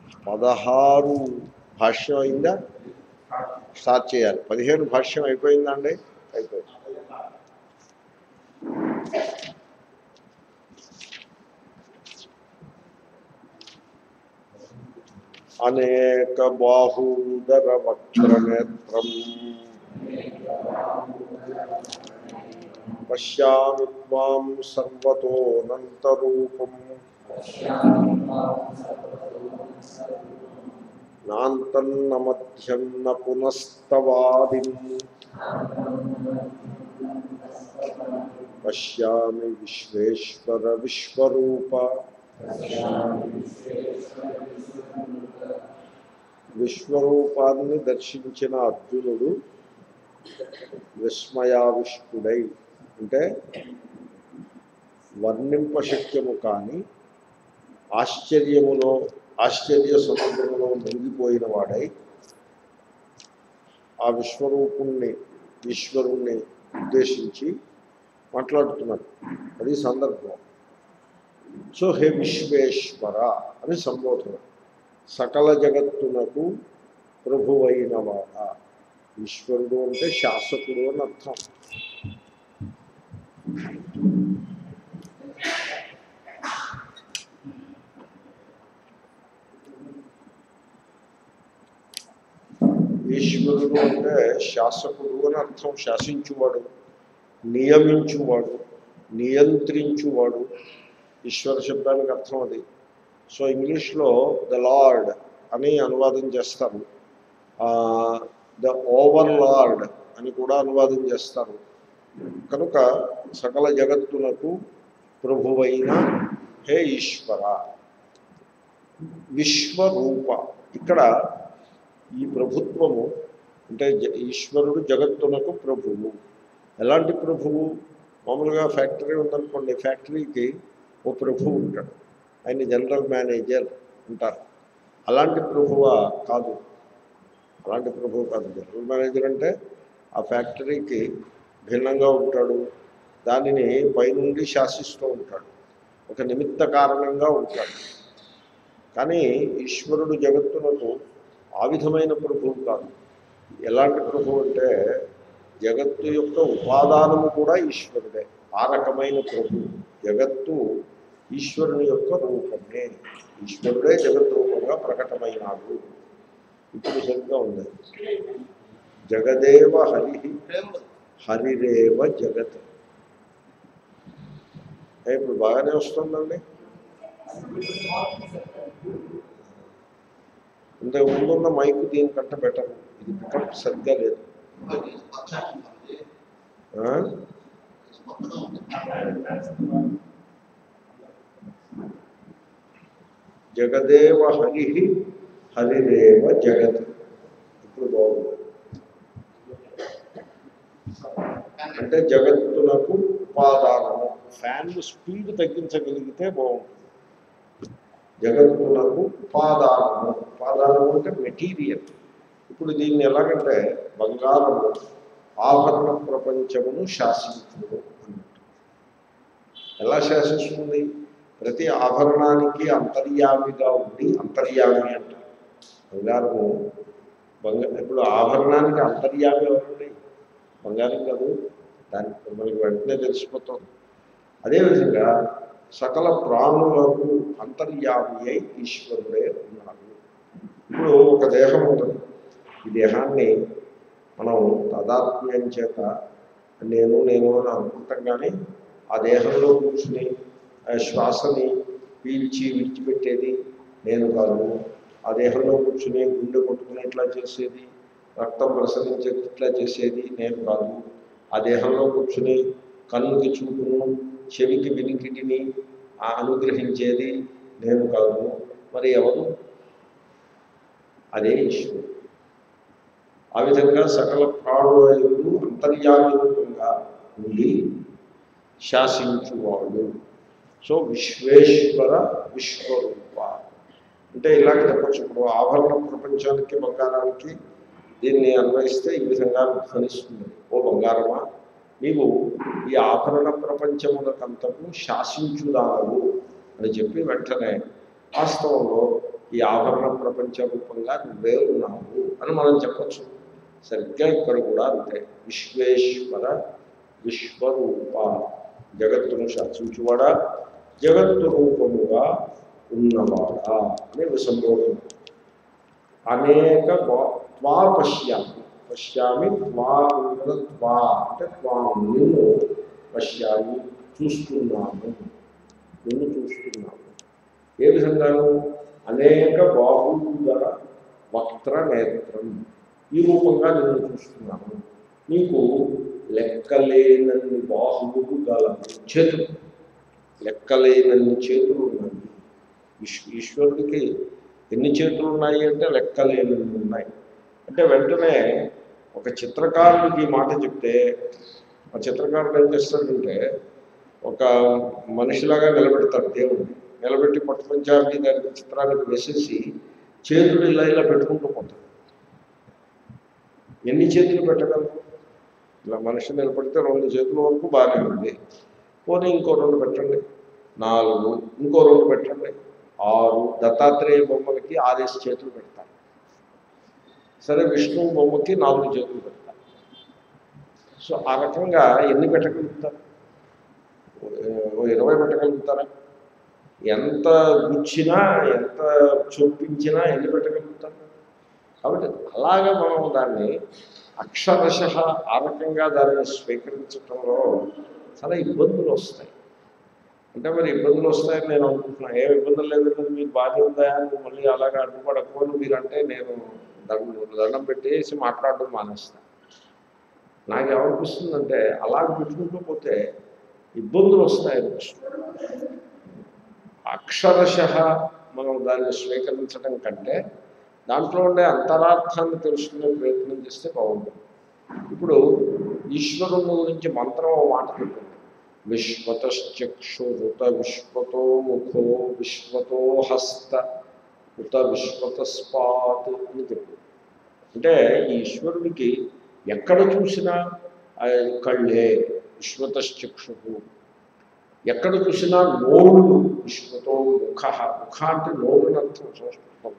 పదహారు భాష్యం అయిందా స్టార్ట్ చేయాలి పదిహేను భాష్యం అయిపోయిందండి అయిపోయింది అనేక బాహూదర వక్రనేత్రం పశ్యామి త్వాం సర్వతోనంతరూపం నాంతన్న మధ్యన్న పునస్తవాదిం పశ్యామి విశ్వేశ్వర విశ్వరూప విశ్వరూపాన్ని దర్శించిన అర్జునుడు విస్మయావిష్టుడై అంటే వర్ణింపశక్యము కానీ ఆశ్చర్యములో ఆశ్చర్య సముద్రంలో మునిగిపోయిన వాడై ఆ విశ్వరూపుణ్ణి ఈశ్వరుణ్ణి ఉద్దేశించి మాట్లాడుతున్నాడు అది సందర్భం సో హే విశ్వేశ్వర అని సంబోధన సకల జగత్తునకు ప్రభువైన వాడ ఈశ్వరుడు అంటే శాసకుడు అని అర్థం ఈశ్వరుడు అంటే శాసకుడు అని అర్థం శాసించువాడు నియమించువాడు నియంత్రించువాడు ఈశ్వర శబ్దానికి అర్థం అది సో ఇంగ్లీష్లో ద లార్డ్ అని అనువాదం చేస్తారు ద ఓవర్ లార్డ్ అని కూడా అనువాదం చేస్తారు కనుక సకల జగత్తునకు ప్రభువైన హే ఈశ్వర విశ్వరూప ఇక్కడ ఈ ప్రభుత్వము అంటే జ- ఈశ్వరుడు జగత్తునకు ప్రభువు ఎలాంటి ప్రభువు మామూలుగా ఫ్యాక్టరీ ఉందనుకోండి ఫ్యాక్టరీకి ఓ ప్రభువు ఉంటాడు ఆయన జనరల్ మేనేజర్ ఉంటారు అలాంటి ప్రభువా కాదు అలాంటి ప్రభువు కాదు జనరల్ మేనేజర్ అంటే ఆ ఫ్యాక్టరీకి భిన్నంగా ఉంటాడు దానిని పైనుండి శాసిస్తూ ఉంటాడు ఒక నిమిత్త కారణంగా ఉంటాడు కానీ ఈశ్వరుడు జగత్తునకు ఆ విధమైన ప్రభువు కాదు ఎలాంటి ప్రభువు అంటే జగత్తు యొక్క ఉపాదానము కూడా ఈశ్వరుడే ఆ రకమైన ప్రభు జగత్తు ఈశ్వరుని యొక్క రూపమే ఈశ్వరుడే జగత్ రూపంగా ప్రకటమైనాడు ఇప్పుడు సరిగ్గా ఉంది జగదేవ హరి హరిరేవ జగత్ ఏ, ఇప్పుడు బాగానే వస్తుందండి ఇంతకు ముందున్న మైక్ దీనికంటే బెటర్ ఇది పికప్ సరిగ్గా లేదు ఆ? జగదేవ హరి హరిదేవ జగత్ ఇప్పుడు బాగుంది అంటే జగత్తునకు ఉపాదానము ఫ్యాన్ స్పీడ్ తగ్గించగలిగితే బాగుంటుంది జగత్తునకు ఉపాదానము ఉపాదానము అంటే మెటీరియల్ ఇప్పుడు దీన్ని ఎలాగంటే బంగారము ఆభరణ ప్రపంచమును శాసించుడు అన్నట్టు ఎలా శాసిస్తుంది ప్రతి ఆభరణానికి అంతర్యామిగా ఉండి అంతర్యామి అంటారు బంగారము బంగారం ఇప్పుడు ఆభరణానికి అంతర్యామి ఎవరండి బంగారం కాదు దానికి మనకి వెంటనే తెలిసిపోతుంది అదేవిధంగా సకల ప్రాణులకు అంతర్యామి అయి ఈశ్వరుడే ఉన్నాడు ఇప్పుడు ఒక దేహం ఉంటుంది ఈ దేహాన్ని మనం తాదాత్మ్యం చేత నేను నేను అని అనుకుంటాం కానీ ఆ దేహంలో కూర్చుని ఆ శ్వాసని పీల్చి విడిచిపెట్టేది నేను కాదు ఆ దేహంలో కూర్చుని గుండె కొట్టుకునేట్లా చేసేది రక్తం ప్రసరించేట్లా చేసేది నేను కాదు ఆ దేహంలో కూర్చుని కన్నుకి చూపును చెవికి వినికిడిని ఆ అనుగ్రహించేది నేను కాదు మరి ఎవరు అదే ఈశ్వరుడు ఆ విధంగా సకల ప్రాణులు అంతర్యామి రూపంగా ఉండి శాసించువాడు సో విశ్వేశ్వర విశ్వరూప అంటే ఇలాగ చెప్పచ్చు ఇప్పుడు ఆభరణ ప్రపంచానికి బంగారానికి దీన్ని అన్వయిస్తే ఈ విధంగా ధ్వనిస్తుంది ఓ బంగారమా నీవు ఈ ఆభరణ ప్రపంచములకంతకు శాసించుదావు అని చెప్పి వెంటనే వాస్తవంలో ఈ ఆభరణ ప్రపంచ రూపంగా నువ్వే ఉన్నావు అని మనం చెప్పచ్చు సరిగ్గా ఇక్కడ కూడా అంతే విశ్వేశ్వర విశ్వరూప జగత్తును శాసించువాడా జగత్తు రూపముగా ఉన్నవాడా అని సంబోధన అనేక త్వా- త్వా పశ్యామి పశ్యామి త్వా ఉన్నది త్వా అంటే త్వా నిన్ను పశ్యామి చూస్తున్నాము నిన్ను చూస్తున్నాము ఏ విధంగాను అనేక బాహువుల గల వక్ర నేత్రం ఈ రూపంగా నిన్ను చూస్తున్నాను నీకు లెక్కలేనన్ని బాహువులు గల చేతులు లెక్కలేనన్ని చేతులు ఉన్నాయి ఈశ్- ఈశ్వరుడికి ఎన్ని చేతులు ఉన్నాయి అంటే లెక్కలేనన్ని ఉన్నాయి అంటే వెంటనే ఒక చిత్రకారుడికి ఈ మాట చెప్తే ఆ చిత్రకారుడు ఏం చేస్తాడంటే ఒక మనిషిలాగా నిలబెడతాడు దేవుడిని నిలబెట్టి పట్టుపంచాన్ని దానికి చిత్రానికి వేసేసి చేతులు ఇలా ఇలా పెట్టుకుంటూ పోతాడు ఎన్ని చేతులు పెట్టగలరు ఇలా మనిషి నిలబడితే రెండు చేతుల వరకు బాగానే ఉంది పోనీ ఇంకో రెండు పెట్టండి నాలుగు ఇంకో రెండు పెట్టండి ఆరు దత్తాత్రేయ బొమ్మలకి ఆరేసి చేతులు పెడతారు సరే విష్ణువు బొమ్మకి నాలుగు చేతులు పెడతారు సో ఆ రకంగా ఎన్ని పెట్టగలుగుతారు ఓ ఇరవై పెట్టగలుగుతారా ఎంత గుచ్చినా ఎంత చొప్పించినా ఎన్ని పెట్టగలుగుతారు కాబట్టి అలాగా మనం దాన్ని అక్షరశ ఆ రకంగా దాన్ని స్వీకరించడంలో చాలా ఇబ్బందులు వస్తాయి అంటే మరి ఇబ్బందులు వస్తాయని నేను అనుకుంటున్నాను ఏం ఇబ్బందులు లేదు మీకు బాధ ఉందా అని మళ్ళీ అలాగా అడ్డుపడకపోను మీరంటే నేను దండం దండం పెట్టేసి మాట్లాడడం మానేస్తాను నాకు ఏమనిపిస్తుందంటే అలా పెట్టుకుంటూ పోతే ఇబ్బందులు వస్తాయి అనిపిస్తుంది అక్షరశ మనం దాన్ని స్వీకరించడం కంటే దాంట్లో ఉండే అంతరార్థాన్ని తెలుసుకునే ప్రయత్నం చేస్తే బాగుంటుంది ఇప్పుడు ఈశ్వరుని గురించి మంత్రం ఓ మాట చెప్పింది విశ్వతశ్చక్షురుత విశ్వతో ముఖో విశ్వతో హస్త ఉత విశ్వత స్పాత్ అని చెప్పింది అంటే ఈ ఈశ్వరుడికి ఎక్కడ చూసినా ఆ కళ్ళే విశ్వతశ్చక్షు ఎక్కడ చూసినా నోళ్ళు విశ్వతో ముఖ ముఖ అంటే నోరుని అర్థం సంస్కృతం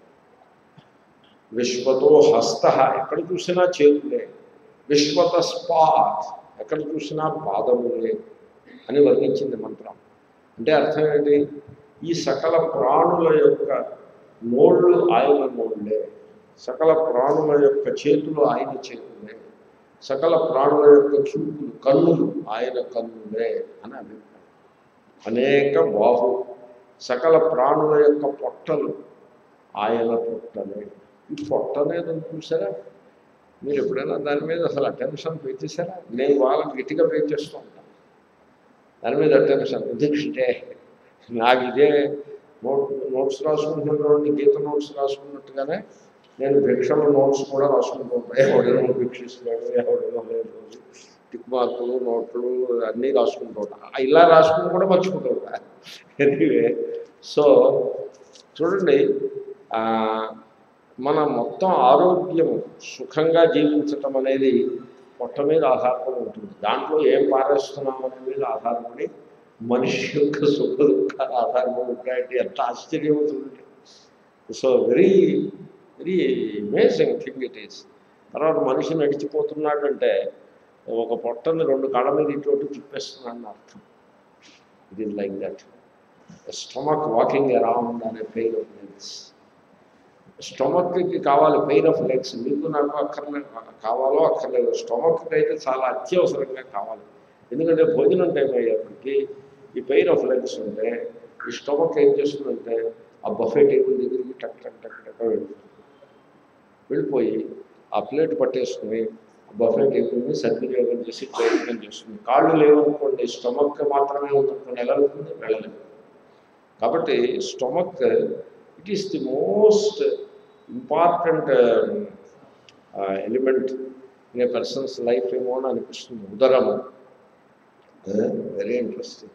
విశ్వతో హస్త ఎక్కడ చూసినా చేతులే విశ్వత స్పాత్ ఎక్కడ చూసినా పాదములే అని వర్ణించింది మంత్రం అంటే అర్థం ఏంటి ఈ సకల ప్రాణుల యొక్క నోళ్ళు ఆయన నోళ్ళే సకల ప్రాణుల యొక్క చేతులు ఆయన చేతులే సకల ప్రాణుల యొక్క చూపులు కన్నులు ఆయన కన్నులే అని అభిప్రాయం అనేక బాహు సకల ప్రాణుల యొక్క పొట్టలు ఆయన పొట్టలే ఈ పొట్ట అనేది ఉంది చూసారా మీరు ఎప్పుడైనా దాని మీద అసలు అటెన్షన్ పే చేశారా నేను వాళ్ళకి గట్టిగా పే చేస్తూ ఉంటాను దాని మీద అటెన్షన్ ఎందుకంటే నాకు ఇదే నోట్ నోట్స్ రాసుకుంటున్నటువంటి గీత నోట్స్ రాసుకున్నట్టుగానే నేను భిక్షల నోట్స్ కూడా రాసుకుంటూ ఉంటాను ఎవడేమో భిక్షిస్తున్నాడు ఎవడేమో లేదు టిక్ మార్కులు నోట్లు అన్నీ రాసుకుంటూ ఉంటాను ఇలా రాసుకుని కూడా మర్చిపోతూ ఉంటాను ఎనీవే సో చూడండి ఆ, మన మొత్తం ఆరోగ్యం సుఖంగా జీవించటం అనేది పొట్ట మీద ఆధారపడి ఉంటుంది దాంట్లో ఏం పారేస్తున్నాం అనే మీద ఆధారపడి మనిషి యొక్క సుఖ దుఃఖాలు ఆధారపడి ఉంటాయంటే ఎంత ఆశ్చర్యం అవుతుంది so very very amazing thing it is తర్వాత మనిషి నడిచిపోతున్నాడంటే ఒక పొట్టని రెండు కాళ్ళ మీద ఇటువంటి తిప్పేస్తున్నాడని అర్థం it is like that stomach walking around అనే పెయిన్ ఆఫ్ లెగ్స్ స్టమక్కి కావాలి పెయిన్ ఆఫ్ లెగ్స్ మీకు నాకు అక్కర్లే కావాలో అక్కర్లేదు స్టమక్కి అయితే చాలా అత్యవసరంగా కావాలి ఎందుకంటే భోజనం టైం అయ్యేప్పటికీ ఈ పెయిన్ ఆఫ్ లెగ్స్ ఉంటే ఈ స్టమక్ ఏం చేస్తుందంటే ఆ బఫే టేబుల్ దగ్గరికి టక్ టక్ టక్ టక్ వెళ్తుంది వెళ్ళిపోయి ఆ ప్లేట్ పట్టేసుకుని బఫే టేబుల్ని సద్వినియోగం చేసి ప్రయత్నం చేస్తుంది కాళ్ళు లేవనుకోండి స్టమక్ మాత్రమే ఉందనుకోండి ఎలా వెళ్తుంది వెళ్ళలేదు కాబట్టి stomach it is the most important element in a person's life ఏమో అని అనిపిస్తుంది ఉదరము వెరీ ఇంట్రెస్టింగ్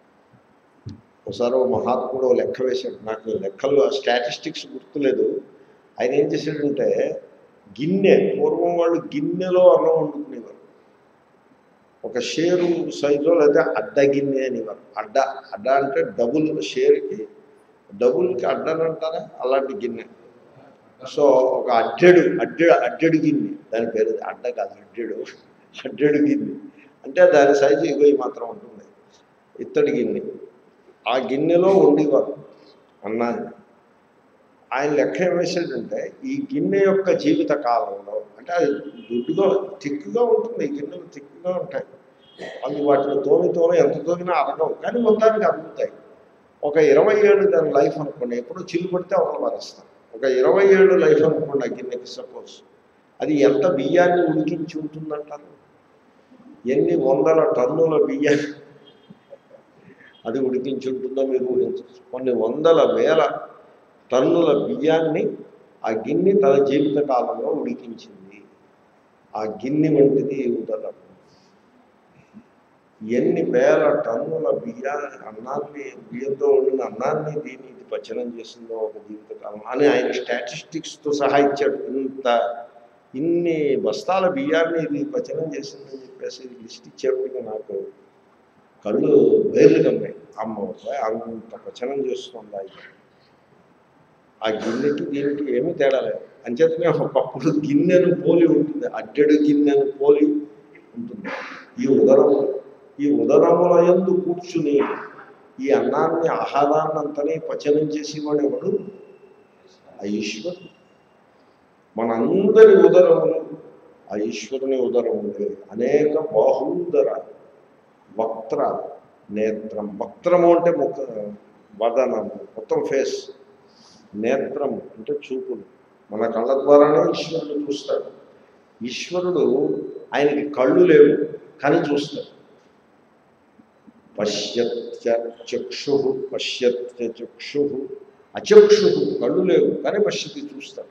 ఒకసారి ఓ మహాత్ముడు ఓ లెక్క వేశాడు నాకు లెక్కలు ఆ స్టాటిస్టిక్స్ గుర్తులేదు ఆయన ఏం చేశాడంటే గిన్నె పూర్వం వాళ్ళు గిన్నెలో అన్నం వండుకునేవారు ఒక షేరు సైజు లేదా అడ్డ గిన్నె అనేవారు అడ్డ అడ్డ అంటే డబుల్ షేర్కి డబుల్కి అడ్డని అంటారా అలాంటి గిన్నె సో ఒక అడ్డెడు అడ్డెడు అడ్డెడు గిన్నె దాని పేరు అడ్డ కాదు అడ్డెడు అడ్డెడు గిన్నె అంటే దాని సైజు ఇగో ఈ మాత్రం ఉంటుంది ఇత్తడి గిన్నె ఆ గిన్నెలో ఉండేవారు అన్నాన్ని ఆయన లెక్క ఏం వేసాడంటే ఈ గిన్నె యొక్క జీవిత కాలంలో అంటే అది దుడ్డుగా తిక్కుగా ఉంటుంది ఈ గిన్నెలు తిక్కుగా ఉంటాయి అవి వాటిని తోమి తోమి ఎంత తోమినా అరగవు కానీ మొత్తానికి అరుగుతాయి ఒక ఇరవై ఏళ్ళు దాని లైఫ్ అనుకోండి ఎప్పుడు చిల్లు పడితే ఒకరు మారేస్తాం ఒక ఇరవై ఏళ్ళు లైఫ్ అనుకోండి ఆ గిన్నెకి సపోజ్ అది ఎంత బియ్యాన్ని ఉడికించి ఉంటుందంటారు ఎన్ని వందల టన్నుల బియ్యాన్ని అది ఉడికించి ఉంటుందో మీరు ఊహించచ్చు కొన్ని వందల వేల టన్నుల బియ్యాన్ని ఆ గిన్నె తన జీవిత కాలంలో ఉడికించింది ఆ గిన్నె వంటిది ఉదరం ఎన్ని వేల టన్నుల బియ్యాన్ని అన్నాన్ని బియ్యంతో వండిన అన్నాన్ని దీన్ని ఇది పచనం చేసిందో ఒక జీవితకాలం అని ఆయన స్టాటిస్టిక్స్తో సహా ఇచ్చాడు ఇంత ఇన్ని బస్తాల బియ్యాన్ని ఇది పచనం చేసిందని చెప్పేసి లిస్ట్ ఇచ్చేప్పటికి నాకు కళ్ళు వేర్లు కమ్మాయి అమ్మ బాబోయ్, అంత పచనం చేస్తుందా ఇది ఆ గిన్నెకి దీనికి ఏమీ తేడా లేదు అంచేతనే ఒకప్పుడు గిన్నెను పోలి ఉంటుంది అడ్డెడు గిన్నెను పోలి ఉంటుంది ఈ ఉదరము ఈ ఉదరముల యందు కూర్చుని ఈ అన్నాన్ని ఆహారాన్ని అంతనే పచనం చేసేవాడు ఎవడు ఆ ఈశ్వరుడు మనందరి ఉదరములు ఆ ఈశ్వరుని ఉదరములే అనేక బాహూదర వక్త్ర నేత్రం వక్త్రము అంటే ముఖ వదనము మొత్తం ఫేస్ నేత్రం అంటే చూపులు మన కళ్ళ ద్వారానే ఈశ్వరుడు చూస్తాడు ఈశ్వరుడు ఆయనకి కళ్ళు లేవు కానీ చూస్తాడు పశ్యత్య చక్షు పశ్యత్య చక్షు అచక్షు కళ్ళు లేవు కానీ పశ్యతి చూస్తాడు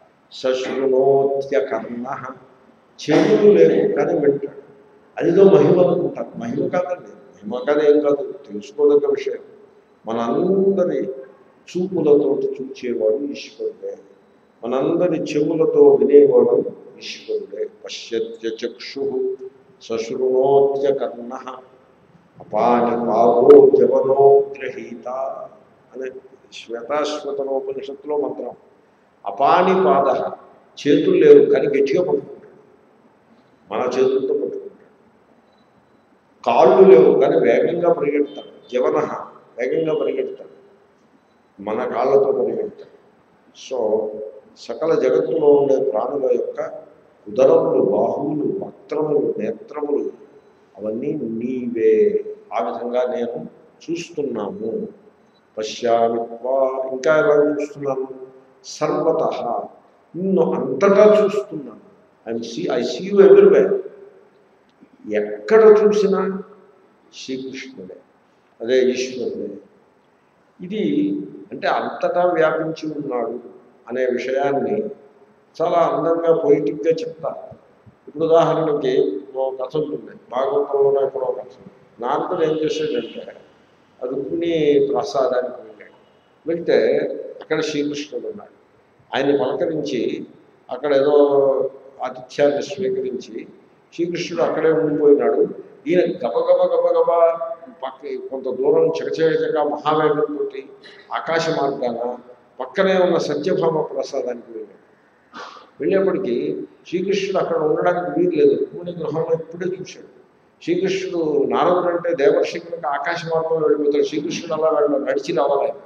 సశృణోత్య కర్ణ చెవులు లేవు కానీ వింటాడు అదిదో మహిమ అనుకుంటారు మహిమ కాదండి మహిమ కాదు ఏం కాదు తెలుసుకోదగ్గ విషయం మనందరి చూపులతో చూచేవాడు ఈశ్వరుడే మనందరి చెవులతో వినేవాడు ఈశ్వరుడే పశ్యత్య చక్షు సశృణోత్య కర్ణ అపాని పావో జవనో గ్రహీత అనే శ్వేతాశ్వతనోపనిషత్తులో మంత్రం అపాని పాద చేతులు లేవు కానీ గట్టిగా పట్టుకుంటాడు మన చేతులతో పట్టుకుంటాడు కాళ్ళు లేవు కానీ వేగంగా పరిగెడతాడు జవన వేగంగా పరిగెడతాడు మన కాళ్ళతో పరిగెడతాడు సో సకల జగత్తులో ఉండే ప్రాణుల యొక్క ఉదరములు బాహువులు వక్త్రములు నేత్రములు అవన్నీ నీవే ఆ విధంగా నేను చూస్తున్నాము పశ్యామిత్వా ఇంకా ఎలా చూస్తున్నాను సర్వత నిన్ను అంతటా చూస్తున్నాను I see I see you everywhere ఎక్కడ చూసినా శ్రీకృష్ణుడే అదే ఈశ్వరుడే ఇది అంటే అంతటా వ్యాపించి ఉన్నాడు అనే విషయాన్ని చాలా అందంగా పొయిటిక్గా చెప్తారు ఇప్పుడు ఉదాహరణకి ఓ కథ ఉంటుంది భాగవతంలోనే ఎక్కడో కథ ఉంది. నారదుడు ఏం చేశాడంటే అదుకుని ప్రసాదానికి వెళ్ళాడు వెళ్తే అక్కడ శ్రీకృష్ణుడు ఉన్నాడు ఆయన్ని పలకరించి అక్కడ ఏదో ఆతిథ్యాన్ని స్వీకరించి శ్రీకృష్ణుడు అక్కడే ఉండిపోయినాడు ఈయన గబగబ గబగబ పక్క కొంత దూరం చకచకగా మహావేగంతో ఆకాశ మార్గాన పక్కనే ఉన్న సత్యభామ ప్రసాదానికి వెళ్ళాడు వెళ్ళేప్పటికీ శ్రీకృష్ణుడు అక్కడ ఉండడానికి వీలు లేదు రుక్మిణి గృహంలో ఇప్పుడే చూశాడు శ్రీకృష్ణుడు నారదుడు అంటే దేవర్షి కనుక ఆకాశ మార్గంలో వెళ్ళిపోతాడు శ్రీకృష్ణుడు అలా వెళ్ళ నడిచి రావాలి ఆయన.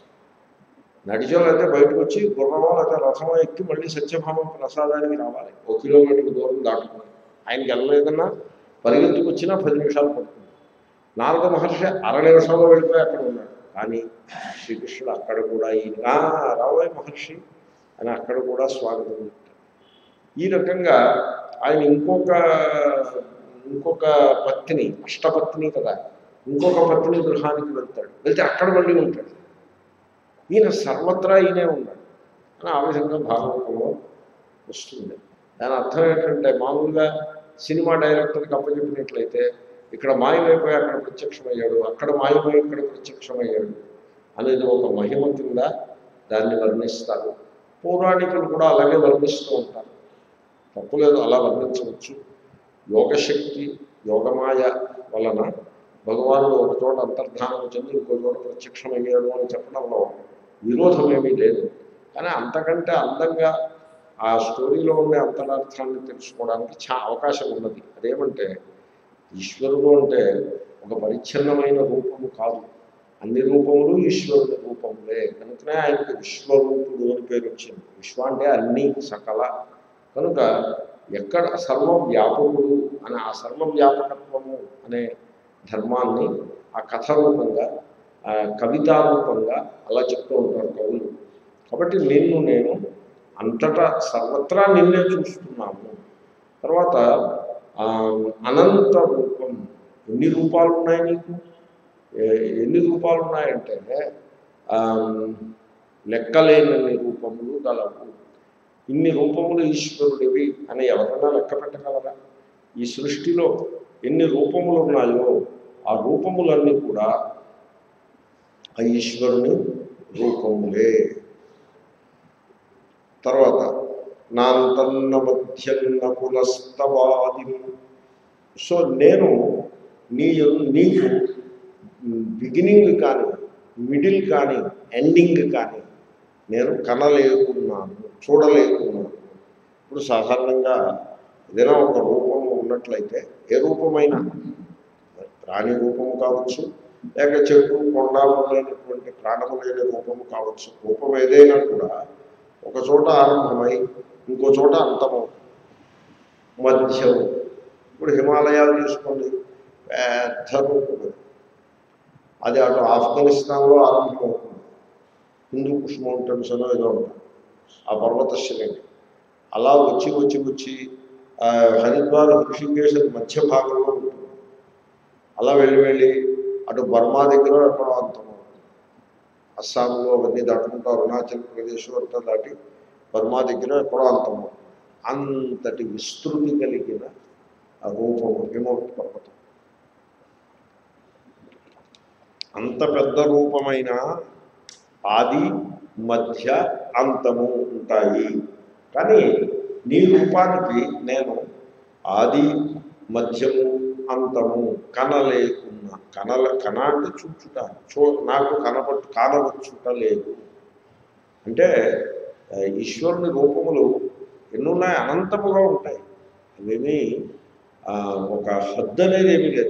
నడిచో అయితే బయటకు వచ్చి గుర్రమో లేకపోతే రథమో ఎక్కి మళ్ళీ సత్యభామ ప్రసాదానికి రావాలి ఒక కిలోమీటర్ దూరం దాటుకుని ఆయనకి వెళ్ళలేదన్నా పరిగెత్తుకు వచ్చినా పది నిమిషాలు పడుతుంది నారద మహర్షి అర నిమిషంలో వెళ్ళిపోయి అక్కడ ఉన్నాడు కానీ శ్రీకృష్ణుడు అక్కడ కూడా ఈయన "ఆ, రావోయ్ మహర్షి అని అక్కడ కూడా స్వాగతం చెప్తాడు ఈ రకంగా ఆయన ఇంకొక ఇంకొక పత్ని అష్టపత్ని కదా ఇంకొక పత్ని గృహానికి వెళ్తాడు వెళ్తే అక్కడ మళ్ళీ ఉంటాడు ఈయన సర్వత్రా ఈయనే ఉన్నాడు అని ఆ విధంగా భాగవతంలో వస్తుంది దాని అర్థం ఏంటంటే మామూలుగా సినిమా డైరెక్టర్కి అప్పచెప్పినట్లయితే ఇక్కడ మాయమైపోయి అక్కడ ప్రత్యక్షమయ్యాడు అక్కడ మాయమై ఇక్కడ ప్రత్యక్షమయ్యాడు అనేది ఒక మహిమ కింద దాన్ని వర్ణిస్తారు పౌరాణికులు కూడా అలాగే వర్ణిస్తూ ఉంటారు తప్పులేదు అలా వర్ణించవచ్చు యోగశక్తి యోగమాయ వలన భగవానుడు ఒక చోట అంతర్ధానం చెంది ఇంకో చోట ప్రత్యక్షమయ్యాడు అని చెప్పడంలో విరోధం ఏమీ లేదు కానీ అంతకంటే అందంగా ఆ స్టోరీలో ఉండే అంతరార్థాన్ని తెలుసుకోవడానికి చాలా అవకాశం ఉన్నది అదేమంటే ఈశ్వరుడు అంటే ఒక పరిచ్ఛిన్నమైన రూపము కాదు అన్ని రూపములు ఈశ్వరుని రూపములే కనుకనే ఆయనకి విశ్వరూపుడు అని పేరు వచ్చింది విశ్వ అంటే అన్ని సకల కనుక ఎక్కడ సర్వవ్యాపకుడు అనే ఆ సర్వవ్యాపకత్వము అనే ధర్మాన్ని ఆ కథ రూపంగా ఆ కవితా రూపంగా అలా చెప్తూ ఉంటారు కవులు కాబట్టి నిన్ను నేను అంతటా సర్వత్రా నిన్నే చూస్తున్నాము తర్వాత ఆ, అనంత రూపం ఎన్ని రూపాలు ఉన్నాయి నీకు ఏ- ఎన్ని రూపాలు ఉన్నాయంటే ఆ, లెక్కలేనన్ని రూపములు గలవు ఇన్ని రూపములు ఈశ్వరుడివి అని ఎవరైనా లెక్క పెట్టగలరా ఈ సృష్టిలో ఎన్ని రూపములు ఉన్నాయో ఆ రూపములన్నీ కూడా ఆ ఈశ్వరుని రూపములే తర్వాత నాంతన్న మధ్యన్న కులస్తవాది సో నేను నీ నీకు బిగినింగ్ కానీ మిడిల్ కానీ ఎండింగ్ కానీ నేను కనలేకున్నాను చూడలేకున్నాను ఇప్పుడు సాధారణంగా ఏదైనా ఒక రూపము ఉన్నట్లయితే ఏ రూపమైనా ప్రాణి రూపము కావచ్చు లేక చెట్టు కొండ మొదలైనటువంటి ప్రాణము లేని రూపము కావచ్చు రూపం ఏదైనా కూడా ఒక చోట ఆరంభమై ఇంకో చోట అంతమవుతుంది మధ్యం ఇప్పుడు హిమాలయాలు తీసుకోండి పెద్ద రూపం అది. అది అటు ఆఫ్ఘనిస్తాన్లో ఆరంభమవుతుంది హిందూ కుష్ మౌంటైన్స్ అనో ఏదో ఉంటాయి ఆ పర్వత శ్రేణి అలా వచ్చి వచ్చి వచ్చి ఆ, హరిద్వార్ హృషికేశ్ మధ్య భాగంలో ఉంటుంది అలా వెళ్ళి వెళ్ళి అటు బర్మా దగ్గర ఎక్కడో అంతమవుతుంది అస్సాంలో అవన్నీ దాటుకుంటూ అరుణాచల్ ప్రదేశ్ అంతా దాటి బర్మా దగ్గర ఎక్కడో అంతమవుతుంది అంతటి విస్తృతి కలిగిన ఆ రూపము హిమవత్ పర్వతం అంత పెద్ద రూపమైన ఆది మధ్య అంతము ఉంటాయి కానీ నీ రూపానికి నేను ఆది మధ్యము అంతము కనలేకున్నా కనల కన అంటే చూచుట చూ నాకు కనపట్టు కానవచ్చుట లేదు అంటే ఆ, ఈశ్వరుని రూపములు ఎన్నున్నాయి అనంతముగా ఉంటాయి అవేమీ ఆ, ఒక హద్దు అనేది ఏమీ లేదు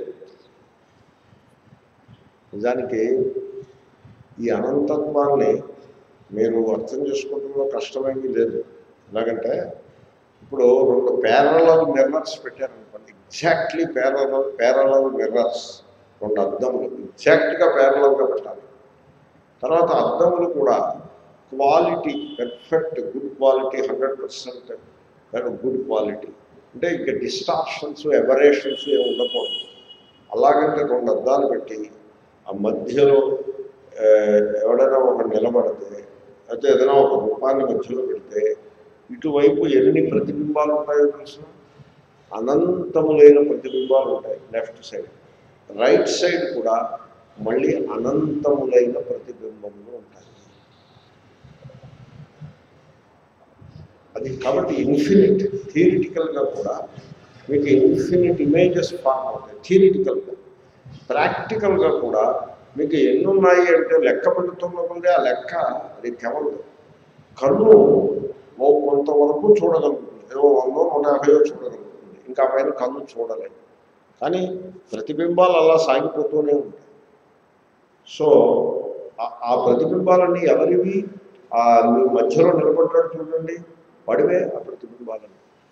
నిజానికి ఈ అనంతత్వాన్ని మీరు అర్థం చేసుకోవడంలో కష్టమేమీ లేదు ఎలాగంటే ఇప్పుడు రెండు పేరల మిర్రర్స్ పెట్టారనుకోండి ఎగ్జాక్ట్లీ పేరల పేరల మిర్రర్స్ రెండు అద్దములు ఎగ్జాక్ట్గా పేరలగా పెట్టాలి తర్వాత అద్దములు కూడా quality perfect good quality hundred percent good quality అంటే ఇంకా డిస్టార్షన్స్ ఎబరేషన్స్ ఏమి ఉండకూడదు అలాగంటే రెండు అద్దాలు పెట్టి ఆ మధ్యలో ఆ, ఎవడైనా ఒక నిలబడితే అయితే ఏదైనా ఒక రూపాన్ని మధ్యలో పెడితే ఇటువైపు ఎన్ని ప్రతిబింబాలు ఉంటాయో తెలిసిన అనంతములైన ప్రతిబింబాలు ఉంటాయి లెఫ్ట్ సైడ్ రైట్ సైడ్ కూడా మళ్ళీ అనంతములైన ప్రతిబింబములు ఉంటాయి అది కాబట్టి ఇన్ఫినిట్ థియరిటికల్గా కూడా మీకు ఇన్ఫినిట్ ఇమేజెస్ ఫార్మ్ అవుతాయి థియరిటికల్గా ప్రాక్టికల్గా కూడా మీకు ఎన్ని ఉన్నాయి అంటే లెక్క పెడుతున్న కొద్ది ఆ లెక్క అది తెవలదు కన్ను ఓ కొంతవరకు చూడగలుగుతుంది ఏవో వందో నూట యాభైయో చూడగలుగుతుంది ఇంకా పైన కన్ను చూడలేదు కానీ ప్రతిబింబాలు అలా సాగిపోతూనే ఉంటాయి సో ఆ- ఆ ప్రతిబింబాలన్నీ ఎవరివి ఆ మీ మధ్యలో నిలబడ్డాడు చూడండి వాడివే ఆ ప్రతిబింబాలని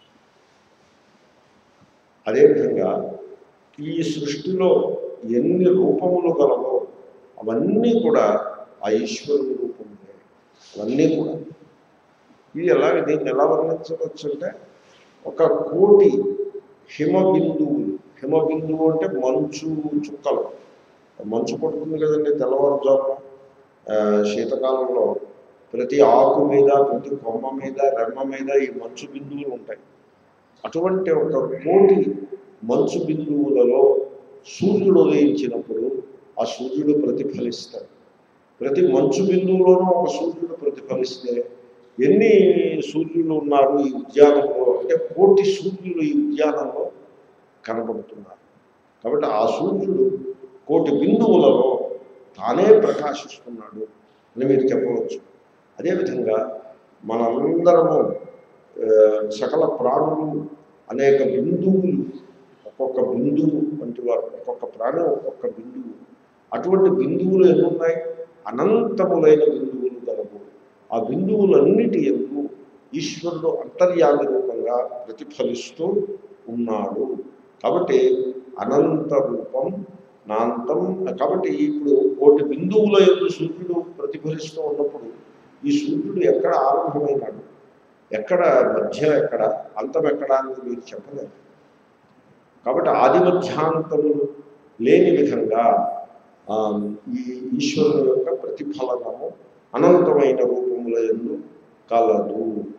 అదేవిధంగా ఈ సృష్టిలో ఎన్ని రూపములు గలవో అవన్నీ కూడా ఆ ఈశ్వరుని రూపములే అవన్నీ కూడా ఇది ఎలా దీన్ని ఎలా వర్ణించవచ్చు అంటే ఒక కోటి హిమబిందువులు హిమబిందువు అంటే మంచు చుక్కలు మంచు పడుతుంది కదండి తెల్లవారుజామున ఆ, శీతకాలంలో ప్రతి ఆకు మీద ప్రతి కొమ్మ మీద రెమ్మ మీద ఈ మంచు బిందువులు ఉంటాయి అటువంటి ఒక కోటి మంచు బిందువులలో సూర్యుడు ఉదయించినప్పుడు ఆ సూర్యుడు ప్రతిఫలిస్తాడు ప్రతి మంచు బిందువులోనూ ఒక సూర్యుడు ప్రతిఫలిస్తే ఎన్ని సూర్యులు ఉన్నారు ఈ ఉద్యానంలో అంటే కోటి సూర్యులు ఈ ఉద్యానంలో కనబడుతున్నారు కాబట్టి ఆ సూర్యుడు కోటి బిందువులలో తానే ప్రకాశిస్తున్నాడు అని మీరు చెప్పవచ్చు అదేవిధంగా మనందరము ఆ, సకల ప్రాణులు అనేక బిందువులు ఒక్కొక్క బిందువు వంటి వారు ఒక్కొక్క ప్రాణి ఒక్కొక్క బిందువు అటువంటి బిందువులు ఎన్ని ఉన్నాయి అనంతములైన బిందువులు గలవు ఆ బిందువులన్నిటి ఎందు ఈశ్వరుడు అంతర్యామి రూపంగా ప్రతిఫలిస్తూ ఉన్నాడు కాబట్టి అనంత రూపం నాంతం కాబట్టి ఇప్పుడు కోటి బిందువుల ఎందు సూర్యుడు ప్రతిఫలిస్తూ ఉన్నప్పుడు ఈ సూర్యుడు ఎక్కడ ఆరంభమైనాడు ఎక్కడ మధ్య ఎక్కడ అంతం ఎక్కడ అని మీరు చెప్పలేరు కాబట్టి ఆది మధ్యాంతములు లేని విధంగా ఆ, ఈ ఈశ్వరుని యొక్క ప్రతిఫలనము అనంతమైన రూపముల ఎందు కలదు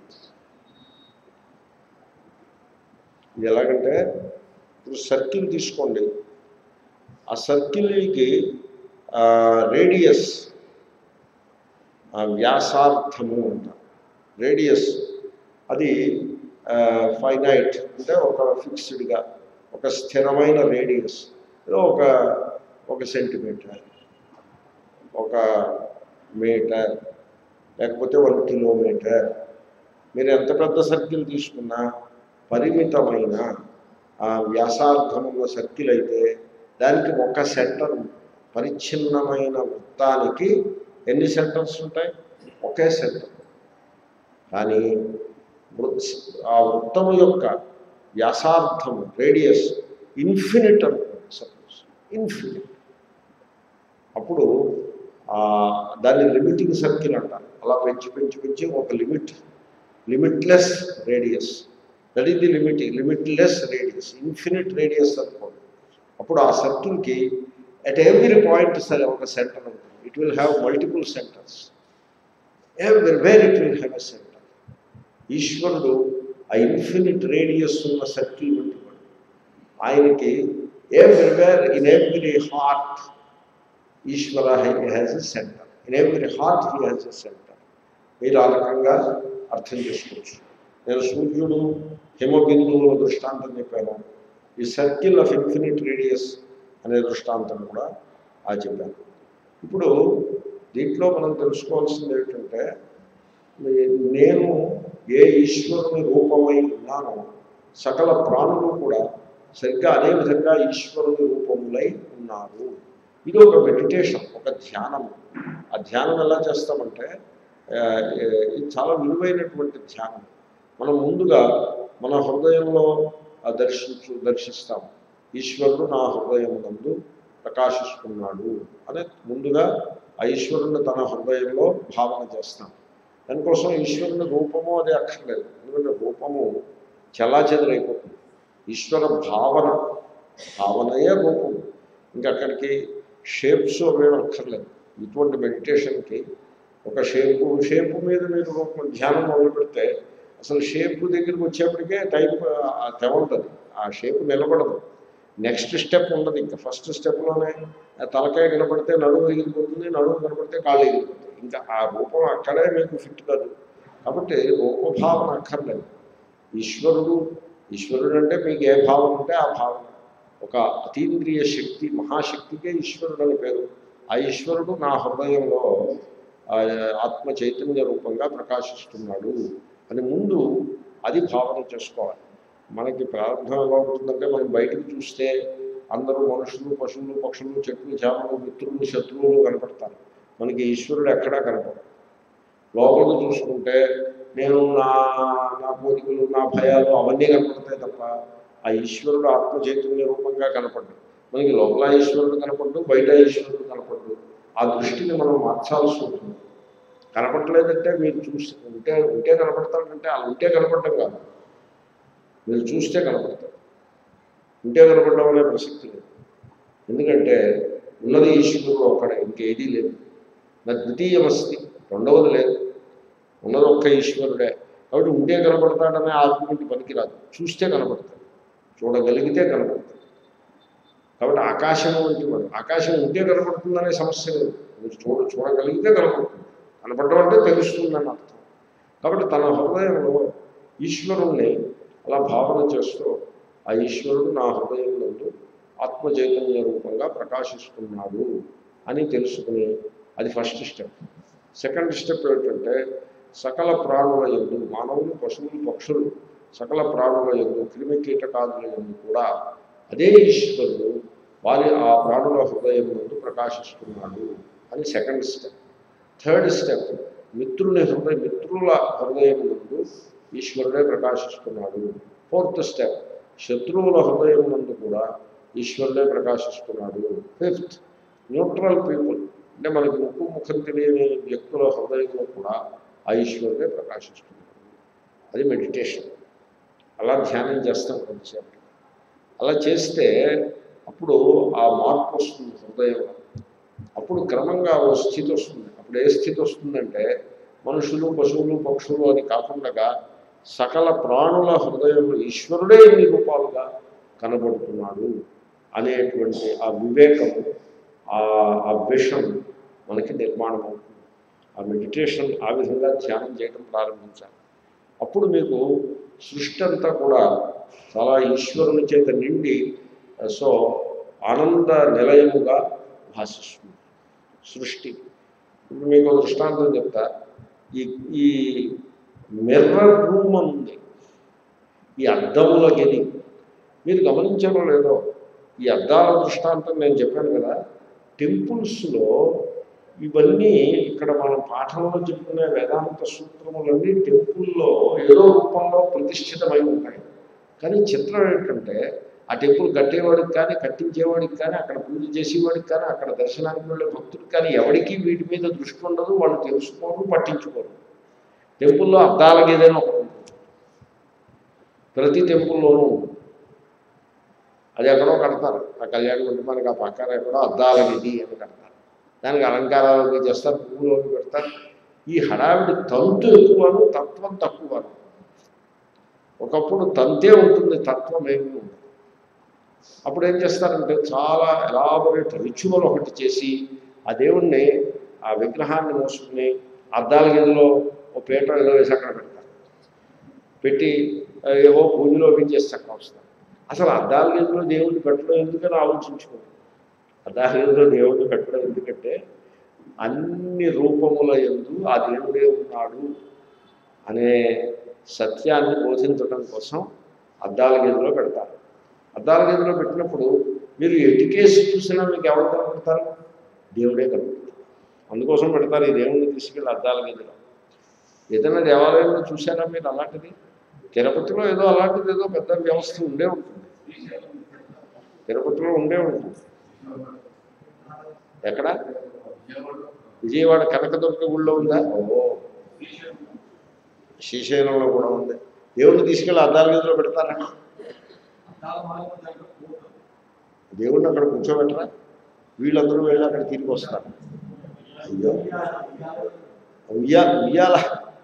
ఇది ఎలాగంటే ఇప్పుడు సర్కిల్ తీసుకోండి ఆ సర్కిల్కి రేడియస్ వ్యాసార్థము అంటారు రేడియస్ అది ఫైనైట్ అంటే ఒక ఫిక్స్డ్గా ఒక స్థిరమైన రేడియస్ ఏదో ఒక ఒక సెంటీమీటర్ ఒక మీటర్ లేకపోతే వన్ కిలోమీటర్ మీరు ఎంత పెద్ద సర్కిల్ తీసుకున్నా పరిమితమైన ఆ వ్యాసార్థముల సర్కిల్ అయితే దానికి ఒక సెంటర్ పరిచ్ఛిన్నమైన వృత్తానికి ఎన్ని సెంటర్స్ ఉంటాయి ఒకే సెంటర్ కానీ వృత్ ఆ వృత్తము యొక్క వ్యాసార్థము రేడియస్ ఇన్ఫినిట్ అనుకోండి సపోజ్ ఇన్ఫినిట్ అప్పుడు ఆ, దాన్ని లిమిటింగ్ సర్కిల్ అంటారు అలా పెంచి పెంచి పెంచి ఒక limit limitless radius that is the limit limitless radius infinite radius అనుకోండి అప్పుడు ఆ సర్కిల్కి అట్ ఎవ్రీ పాయింట్ సరే ఒక సెంటర్ ఉంటుంది it will have multiple centres everywhere it will have a centre ఈశ్వరుడు ఆ ఇన్ఫినిట్ రేడియస్ ఉన్న సర్కిల్ వంటి వాడు ఆయనకి everywhere in every heart Ishwara has a centre in every heart he has a centre మీరు ఆ రకంగా అర్థం చేసుకోవచ్చు నేను సూర్యుడు హిమబిందువుల దృష్టాంతం చెప్పాను ఈ సర్కిల్ ఆఫ్ ఇన్ఫినిట్ రేడియస్ అనే దృష్టాంతం కూడా ఆ చెప్పాను ఇప్పుడు దీంట్లో మనం తెలుసుకోవాల్సింది ఏమిటంటే మీ- నేను ఏ ఈశ్వరుని రూపమై ఉన్నానో సకల ప్రాణులు కూడా సరిగ్గా అదే విధంగా ఈశ్వరుని రూపములై ఉన్నారు ఇది ఒక మెడిటేషన్ ఒక ధ్యానం ఆ ధ్యానం ఎలా చేస్తామంటే ఆ, ఏ- ఇది చాలా విలువైనటువంటి ధ్యానం మనం ముందుగా మన హృదయంలో ఆ దర్శించు దర్శిస్తాం ఈశ్వరుడు నా హృదయం నందు ప్రకాశిస్తున్నాడు అని ముందుగా ఆ ఈశ్వరుని తన హృదయంలో భావన చేస్తాం దానికోసం ఈశ్వరుని రూపము అది అక్కర్లేదు ఎందుకంటే రూపము చెల్లాచెదరైపోతుంది ఈశ్వర భావన భావనయే రూపం ఇంకా అక్కడికి షేప్స్ అవేమి అక్కర్లేదు ఇటువంటి మెడిటేషన్కి ఒక షేపు షేపు మీద మీరు రూపం ధ్యానం మొదలు పెడితే అసలు షేప్ దగ్గరికి వచ్చేప్పటికే టైం తెవలుతుంది ఆ షేప్ నిలబడదు నెక్స్ట్ స్టెప్ ఉండదు ఇంకా ఫస్ట్ స్టెప్లోనే తలకాయ కనపడితే నడుము ఎగిరిపోతుంది నడుము కనపడితే కాళ్ళు ఎగిరిపోతుంది ఇంకా ఆ రూపం అక్కడే మీకు ఫిట్ కాదు కాబట్టి రూపభావన అక్కర్లేదు ఈశ్వరుడు ఈశ్వరుడు అంటే మీకు ఏ భావన ఉంటే ఆ భావన ఒక అతీంద్రియ శక్తి మహాశక్తికే ఈశ్వరుడు అని పేరు ఆ ఈశ్వరుడు నా హృదయంలో ఆ, ఆత్మ చైతన్య రూపంగా ప్రకాశిస్తున్నాడు అని ముందు అది భావన చేసుకోవాలి మనకి ప్రారంభం ఎలా ఉంటుందంటే మనం బయటకు చూస్తే అందరూ మనుషులు పశువులు పక్షులు చెట్లు చేపలు మిత్రులు శత్రువులు కనపడతారు మనకి ఈశ్వరుడు ఎక్కడా కనపడదు లోపలికి చూసుకుంటే నేను నా నా కోరికలు నా భయాలు అవన్నీ కనపడతాయి తప్ప ఆ ఈశ్వరుడు ఆత్మ చైతన్య రూపంగా కనపడ్డు మనకి లోపల ఈశ్వరుడు కనపడ్డు బయట ఈశ్వరుడు కనపడ్డు ఆ దృష్టిని మనం మార్చాల్సి ఉంటుంది కనపడలేదంటే మీరు చూసి ఉంటే ఉంటే కనపడతాడంటే అలా ఉంటే కనపడటం కాదు మీరు చూస్తే కనపడతారు ఉంటే కనపడడం అనే ప్రసక్తి లేదు ఎందుకంటే ఉన్నది ఈశ్వరుడు ఒక్కడే ఇంకేదీ లేదు నా ద్వితీయమస్తి రెండవది లేదు ఉన్నది ఒక్క ఈశ్వరుడే కాబట్టి ఉంటే కనపడతాడనే ఆర్గ్యుమెంట్ పనికిరాదు చూస్తే కనపడతాడు చూడగలిగితే కనపడతాడు కాబట్టి ఆకాశం వంటి వాడు ఆకాశం ఉంటే కనపడుతుందనే సమస్య లేదు మీరు చూడ చూడగలిగితే కనపడుతుంది కనపడడం అంటే తెలుస్తుందని అర్థం కాబట్టి తన హృదయంలో ఈశ్వరుణ్ణి అలా భావన చేస్తూ ఆ ఈశ్వరుడు నా హృదయం నందు ఆత్మ చైతన్య రూపంగా ప్రకాశిస్తున్నాడు అని తెలుసుకుని అది ఫస్ట్ స్టెప్ సెకండ్ స్టెప్ ఏంటంటే సకల ప్రాణుల ఎందు మానవులు పశువులు పక్షులు సకల ప్రాణుల ఎందు క్రిమి కీటకాదుల ఎందు కూడా అదే ఈశ్వరుడు వారి ఆ ప్రాణుల హృదయం ముందు ప్రకాశిస్తున్నాడు అని సెకండ్ స్టెప్ థర్డ్ స్టెప్ మిత్రుని హృదయ మిత్రుల హృదయం ముందు ఈశ్వరుడే ప్రకాశిస్తున్నాడు ఫోర్త్ స్టెప్ శత్రువుల హృదయం ముందు కూడా ఈశ్వరుడే ప్రకాశిస్తున్నాడు ఫిఫ్త్ న్యూట్రల్ పీపుల్ అంటే మనకి ముక్కు ముఖం తెలియని వ్యక్తుల హృదయంలో కూడా ఆ ఈశ్వరుడే ప్రకాశిస్తున్నాడు అది మెడిటేషన్ అలా ధ్యానం చేస్తాం కొంతసేపు అలా చేస్తే అప్పుడు ఆ మార్పు వస్తుంది హృదయంలో అప్పుడు క్రమంగా ఓ స్థితి వస్తుంది అప్పుడు ఏ స్థితి వస్తుందంటే మనుషులు పశువులు పక్షులు అని కాకుండా సకల ప్రాణుల హృదయంలో ఈశ్వరుడే ఎన్ని రూపాలుగా కనబడుతున్నాడు అనేటువంటి ఆ వివేకము ఆ ఆ విషం మనకి నిర్మాణం అవుతుంది ఆ మెడిటేషన్ ఆ విధంగా ధ్యానం చేయడం ప్రారంభించాలి అప్పుడు మీకు సృష్టి అంతా కూడా చాలా ఈశ్వరుని చేత నిండి సో ఆనంద నిలయముగా భాషిస్తుంది సృష్టి ఇప్పుడు మీకు ఒక దృష్టాంతం చెప్తా ఈ ఈ మిర్రర్ రూమ్ అని ఉంది ఈ అద్దముల గది మీరు గమనించారో లేదో ఈ అద్దాల దృష్టాంతం నేను చెప్పాను కదా టెంపుల్స్లో ఇవన్నీ ఇక్కడ మనం పాఠంలో చెప్పుకునే వేదాంత సూత్రములన్నీ టెంపుల్లో ఏదో రూపంలో ప్రతిష్ఠితమై ఉంటాయి కానీ చిత్రం ఏంటంటే ఆ టెంపుల్ కట్టేవాడికి కానీ కట్టించేవాడికి కానీ అక్కడ పూజ చేసేవాడికి కానీ అక్కడ దర్శనానికి వెళ్ళే భక్తుడికి కానీ ఎవరికి వీటి మీద దృష్టి ఉండదు వాళ్ళు తెలుసుకోరు పట్టించుకోరు టెంపుల్లో అద్దాలకి ఏదైనా ఒకటి ఉంటుంది ప్రతి టెంపుల్లోనూ ఉంటుంది అది ఎక్కడో కడతారు ఆ కళ్యాణ మండపానికి ఆ పక్కన ఎక్కడో అద్దాల నిధి అని కడతారు దానికి అలంకారాలు చేస్తారు పువ్వులు అవి పెడతారు ఈ హడావిడి తంతు ఎక్కువను తత్వం తక్కువను ఒకప్పుడు తంతే ఉంటుంది తత్వం ఏమీ ఉండదు అప్పుడు ఏం చేస్తారంటే చాలా ఎలాబొరేట్ రిచువల్ ఒకటి చేసి ఆ దేవుణ్ణి ఆ విగ్రహాన్ని మోసుకుని అద్దాల గదిలో ఓ పీట ఏదో వేసి అక్కడ పెడతారు పెట్టి ఆ, ఏవో పూజలో అవి చేసి అక్కడ వస్తారు అసలు అద్దాల గదిలో దేవుడిని పెట్టడం ఎందుకని ఆలోచించుకోండి అద్దాల గదిలో దేవుడిని పెట్టడం ఎందుకంటే అన్ని రూపముల ఎందు ఆ దేవుడే ఉన్నాడు అనే సత్యాన్ని బోధించడం కోసం అద్దాల గదిలో పెడతారు అద్దాల గదిలో పెట్టినప్పుడు మీరు ఎటుకేసి చూసినా మీకు ఎవరు కనపడతారు దేవుడే కనపడతారు అందుకోసం పెడతారు ఈ దేవుడిని తీసుకెళ్ళి అద్దాల గదిలో ఏదైనా దేవాలయంలో చూసారా మీరు అలాంటిది తిరుపతిలో ఏదో అలాంటిది ఏదో పెద్ద వ్యవస్థ ఉండే ఉంటుంది తిరుపతిలో ఉండే ఉంటుంది ఎక్కడ విజయవాడ కనకదుర్గ గుళ్ళో ఉందా ఓ శ్రీశైలంలో కూడా ఉంది దేవుడిని తీసుకెళ్ళి అద్దాల గదిలో పెడతారా దేవుడిని అక్కడ కూర్చోబెట్టరా వీళ్ళందరూ వెళ్ళి అక్కడ తిరిగి వస్తారు అయ్యో ఉయ్యా ఉయ్యాల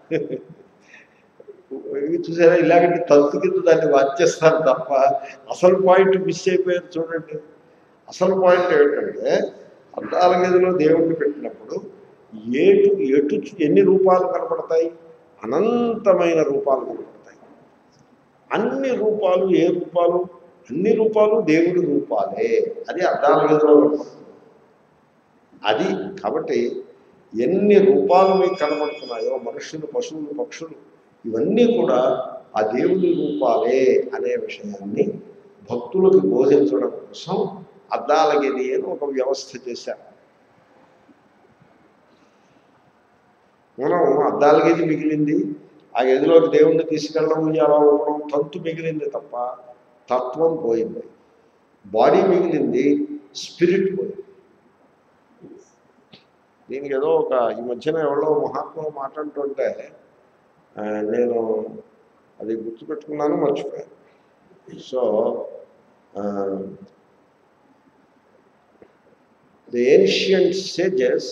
ఇవి చూసారా ఇలాగంటి తలుపు కింద దాన్ని వచ్చేస్తారు తప్ప అసలు పాయింట్ మిస్ అయిపోయారు చూడండి అసలు పాయింట్ ఏంటంటే అద్దాల గదిలో దేవుడిని పెట్టినప్పుడు ఏటు ఎటు ఎన్ని రూపాలు కనపడతాయి అనంతమైన రూపాలు కనపడతాయి అన్ని రూపాలు ఏ రూపాలు అన్ని రూపాలు దేవుడి రూపాలే అది అద్దాల గదిలో కనపడుతుంది అది కాబట్టి ఎన్ని రూపాలు మీకు కనబడుతున్నాయో మనుషులు పశువులు పక్షులు ఇవన్నీ కూడా ఆ దేవుని రూపాలే అనే విషయాన్ని భక్తులకు బోధించడం కోసం అద్దాల గది అని ఒక వ్యవస్థ చేశారు మనం అద్దాల గది మిగిలింది ఆ గదిలోకి దేవుణ్ణి తీసుకెళ్ళడం అలా ఇవ్వడం తంతు మిగిలింది తప్ప తత్వం పోయింది బాడీ మిగిలింది స్పిరిట్ పోయింది దీనికి ఏదో ఒక ఈ మధ్యన ఎవరో మహాత్మా మాట్లాడుతుంటే ఆ, నేను అది గుర్తుపెట్టుకున్నాను మర్చిపోయాను so the ancient sages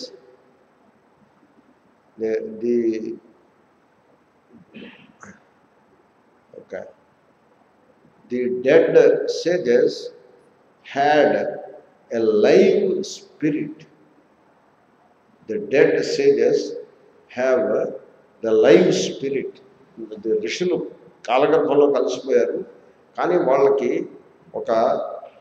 the the okay the dead sages had a live spirit the dead sages have the live spirit the ఋషులు కాలగర్భంలో కలిసిపోయారు కానీ వాళ్ళకి ఒక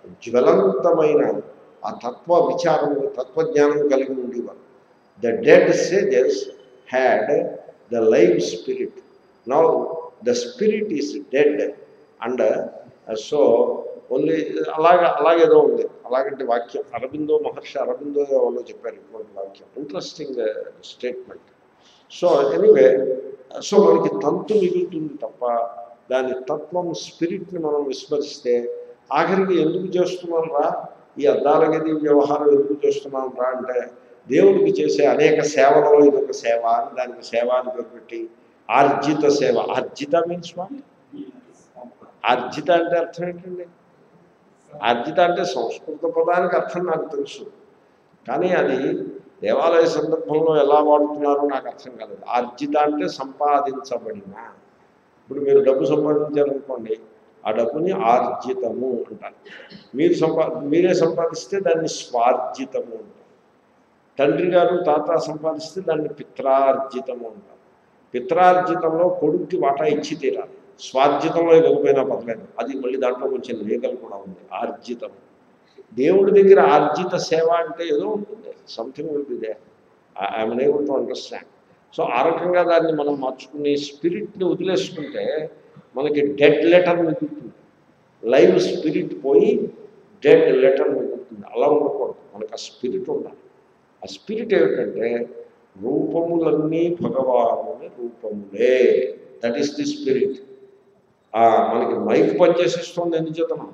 జ్వలంతమైన ఆ తత్వ విచారం తత్వజ్ఞానం కలిగి ఉండేవారు the dead sages had the live spirit now the spirit is dead and so only అలాగ అలాగేదో ఉంది అలాగంటే వాక్యం అరబిందో మహర్షి అరబిందో వాళ్ళు చెప్పారు ఇటువంటి వాక్యం interesting statement so anyway so మనకి తంతు మిగులుతుంది తప్ప దాని తత్వం స్పిరిట్ని మనం విస్మరిస్తే ఆఖరికి ఎందుకు చేస్తున్నాం రా ఈ అద్దాల గది వ్యవహారం ఎందుకు చేస్తున్నాం రా అంటే దేవుడికి చేసే అనేక సేవలలో ఇది ఒక సేవ అని దానికి సేవ అని పేరు పెట్టి ఆర్జిత సేవ ఆర్జిత మీన్స్ వాట్ ఆర్జిత అంటే అర్థం ఏంటండి ఆర్జిత అంటే సంస్కృత పదానికి అర్థం నాకు తెలుసు కానీ అది దేవాలయ సందర్భంలో ఎలా వాడుతున్నారో నాకు అర్థం కాలేదు ఆర్జిత అంటే సంపాదించబడిన ఇప్పుడు మీరు డబ్బు సంపాదించారనుకోండి ఆ డబ్బుని ఆర్జితము అంటారు మీరు సంపా మీరే సంపాదిస్తే దాన్ని స్వార్జితము అంటారు తండ్రి గారు తాత సంపాదిస్తే దాన్ని పిత్రార్జితము అంటారు పిత్రార్జితంలో కొడుక్కి వాటా ఇచ్చి తీరాలి స్వార్జితంలో ఇవ్వకపోయినా పర్లేదు అది మళ్ళీ దాంట్లో కొంచెం లీగల్ కూడా ఉంది ఆర్జితం దేవుడి దగ్గర ఆర్జిత సేవ అంటే ఏదో ఉంటుంది something will be they I'm able to understand so ఆ రకంగా దాన్ని మనం మార్చుకుని స్పిరిట్ని వదిలేసుకుంటే మనకి డెడ్ లెటర్ మిగులుతుంది లైవ్ స్పిరిట్ పోయి డెడ్ లెటర్ మిగులుతుంది అలా ఉండకూడదు మనకు ఆ స్పిరిట్ ఉండాలి ఆ స్పిరిట్ ఏమిటంటే రూపములన్నీ భగవానుని రూపములే దట్ ఈస్ ది స్పిరిట్ మనకి మైక్ పనిచేసిస్తుంది ఎన్ని చేతనం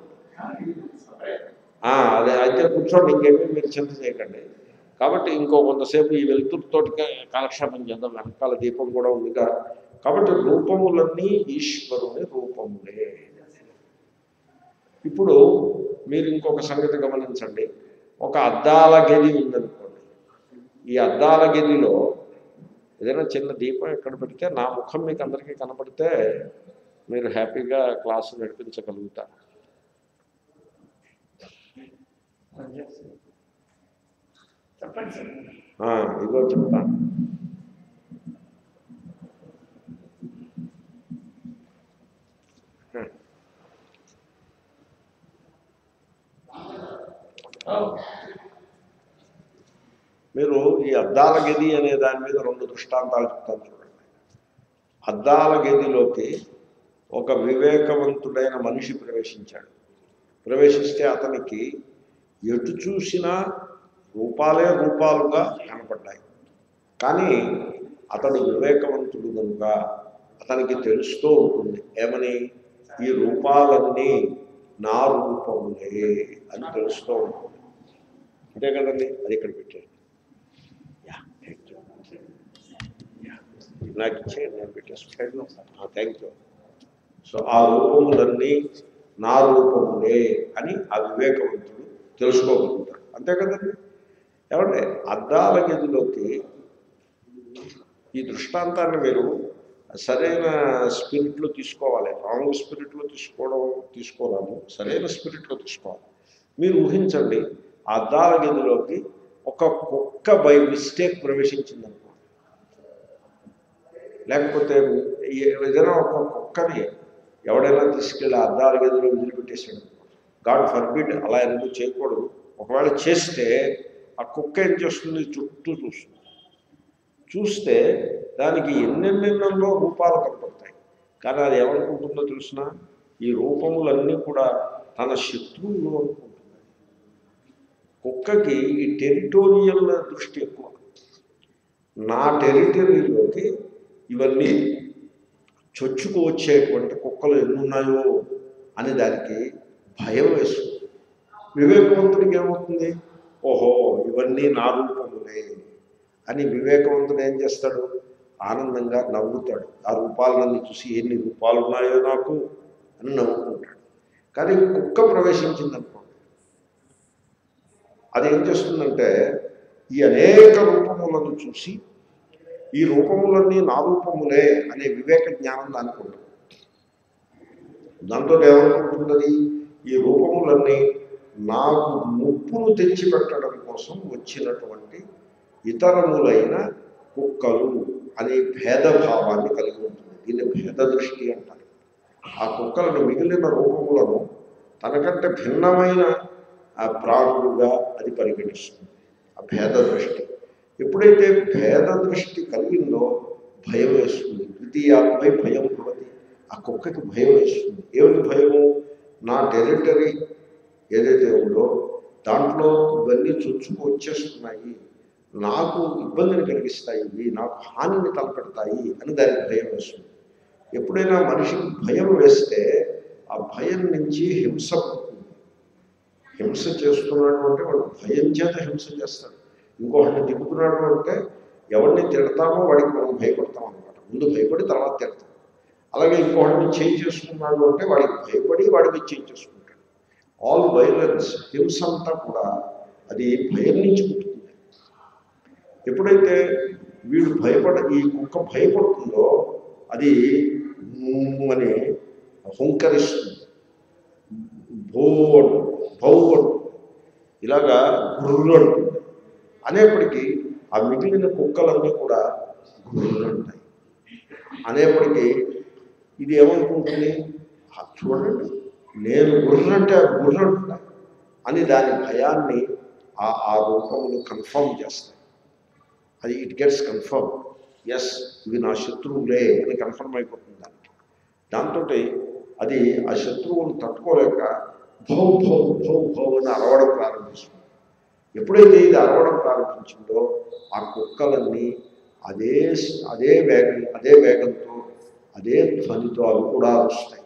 అదే అయితే కూర్చోండి ఇంకేమీ మీరు చింత చేయకండి కాబట్టి ఇంకో కొంతసేపు ఈ వెలుతురుతోటి కాలక్షేపం చేద్దాం వెనకాల దీపం కూడా ఉందిగా కాబట్టి రూపములన్నీ ఈశ్వరుని రూపములే ఇప్పుడు మీరు ఇంకొక సంగతి గమనించండి ఒక అద్దాల గది ఉందనుకోండి ఈ అద్దాల గదిలో ఏదైనా చిన్న దీపం ఎక్కడ పెడితే నా ముఖం మీకు అందరికీ కనపడితే మీరు హ్యాపీగా క్లాసు నడిపించగలుగుతారు చెప్పండి సార్ ఆ, ఇదిగో చెప్తాను మీరు ఈ అద్దాల గది అనే దాని మీద రెండు దృష్టాంతాలు చెప్తాను చూడండి అద్దాల గదిలోకి ఒక వివేకవంతుడైన మనిషి ప్రవేశించాడు ప్రవేశిస్తే అతనికి ఎటు చూసినా రూపాలే రూపాలుగా కనపడ్డాయి కానీ అతడు వివేకవంతుడు కనుక అతనికి తెలుస్తూ ఉంటుంది ఏమని ఈ రూపాలన్నీ నా రూపములే అని తెలుస్తూ ఉంటుంది అంతే కదండి అది ఇక్కడ పెట్టాను యా థ్యాంక్ యూ యా నాకు ఇచ్చేయండి నేను పెట్టేసుకుంటాను థ్యాంక్ యూ సో ఆ రూపములన్నీ నా రూపములే అని ఆ వివేకవంతుడు తెలుసుకోగలుగుతాడు అంతే కదండి ఏమంటే అద్దాల గదిలోకి ఈ దృష్టాంతాన్ని మీరు సరైన స్పిరిట్లో తీసుకోవాలి రాంగ్ స్పిరిట్లో తీసుకోవడం తీసుకోరాదు సరైన స్పిరిట్లో తీసుకోవాలి మీరు ఊహించండి ఆ అద్దాల గదిలోకి ఒక కుక్క బై మిస్టేక్ ప్రవేశించిందనుకో లేకపోతే ఏదైనా ఒక కుక్కని ఎవడైనా తీసుకెళ్ళి అద్దాల గదిలో వదిలిపెట్టేసాడు గాడ్ ఫర్బిడ్ అలా ఎందుకు చేయకూడదు ఒకవేళ చేస్తే ఆ కుక్క ఏం చేస్తుంది చుట్టూ చూస్తుంది చూస్తే దానికి ఎన్నెన్నెన్నెన్నో రూపాలు కనపడతాయి కానీ అది ఏమనుకుంటుందో తెలిసిన ఈ రూపములన్నీ కూడా తన శత్రువులు అనుకుంటుంది కుక్కకి ఈ టెరిటోరియల్ దృష్టి ఎక్కువ నా టెరిటరీలోకి ఇవన్నీ చొచ్చుకు వచ్చేటువంటి కుక్కలు ఎన్నున్నాయో అని దానికి భయం వేస్తుంది వివేకవంతుడికి ఏమవుతుంది ఓహో ఇవన్నీ నా రూపములే అని వివేకవంతుడు ఏం చేస్తాడు ఆనందంగా నవ్వుతాడు ఆ రూపాలన్నీ చూసి ఎన్ని రూపాలు ఉన్నాయో నాకు అని నవ్వుకుంటాడు కానీ కుక్క ప్రవేశించిందనుకోండి అది ఏం చేస్తుందంటే ఈ అనేక రూపములను చూసి ఈ రూపములన్నీ నా రూపములే అనే వివేక జ్ఞానం దానికి ఉండదు దాంతో ఏమనుకుంటున్నది ఈ రూపములన్నీ నాకు ముప్పును తెచ్చిపెట్టడం కోసం వచ్చినటువంటి ఇతరములైన కుక్కలు అనే భేదభావాన్ని కలిగి ఉంటుంది దీన్ని భేద దృష్టి అంటారు ఆ కుక్కలను మిగిలిన రూపములను తనకంటే భిన్నమైన ఆ ప్రాణులుగా అది పరిగణిస్తుంది ఆ భేద దృష్టి ఎప్పుడైతే భేద దృష్టి కలిగిందో భయం వేస్తుంది ద్వితీయాత్మై భయం భవతి ఆ కుక్కకి భయం వేస్తుంది ఏమిటి భయము నా టెరిటరీ ఏదైతే ఉందో దాంట్లో ఇవన్నీ చొచ్చుకు వచ్చేస్తున్నాయి నాకు ఇబ్బందిని కలిగిస్తాయి ఇవి నాకు హానిని తలపెడతాయి అని దానికి భయం వేస్తుంది ఎప్పుడైనా మనిషికి భయం వేస్తే ఆ భయం నుంచి హింస పుడుతుంది హింస చేస్తున్నాడు అంటే వాడు భయం చేత హింస చేస్తాడు ఇంకొకటి తిప్పుతున్నాడు అంటే ఎవరిని తిడతామో వాడికి మనం భయపడతాం అనమాట ముందు భయపడి తర్వాత తిడతాం అలాగే ఇంకొకటిని చేంజ్ చేసుకున్నాడు అంటే వాడికి భయపడి వాడి మీద చేంజ్ చేసుకుంటాడు ఆల్ వైలెన్స్ హింస అంతా కూడా అది భయం నుంచి పుట్టుతుంది ఎప్పుడైతే వీడు భయపడ ఈ కుక్క భయపడుతుందో అది మ్మ్ అని హుంకరిస్తుంది భూ అంటుంది భౌ అంటుంది ఇలాగా గుర్రు అంటుంది అనేప్పటికీ ఆ మిగిలిన కుక్కలన్నీ కూడా గుర్రు అంటాయి అనేప్పటికీ ఇది ఏమనుకుంటుంది "ఆ, చూడండి నేను గుర్రు అంటే ఆ గుర్రు అంటున్నా అని దాని భయాన్ని ఆ ఆ రూపములు కన్ఫర్మ్ చేస్తాయి అది ఇట్ గెట్స్ కన్ఫర్మ్ ఎస్ ఇవి నా శత్రువులే అని కన్ఫర్మ్ అయిపోతుంది దానికి దాంతో అది ఆ శత్రువును తట్టుకోలేక భౌ భౌ భౌ భౌ అని అరవడం ప్రారంభిస్తుంది ఎప్పుడైతే ఇది అరవడం ప్రారంభించిందో ఆ కుక్కలన్నీ అదే స్- అదే వేగం అదే వేగంతో అదే ధ్వనితో అవి కూడా అరుస్తాయి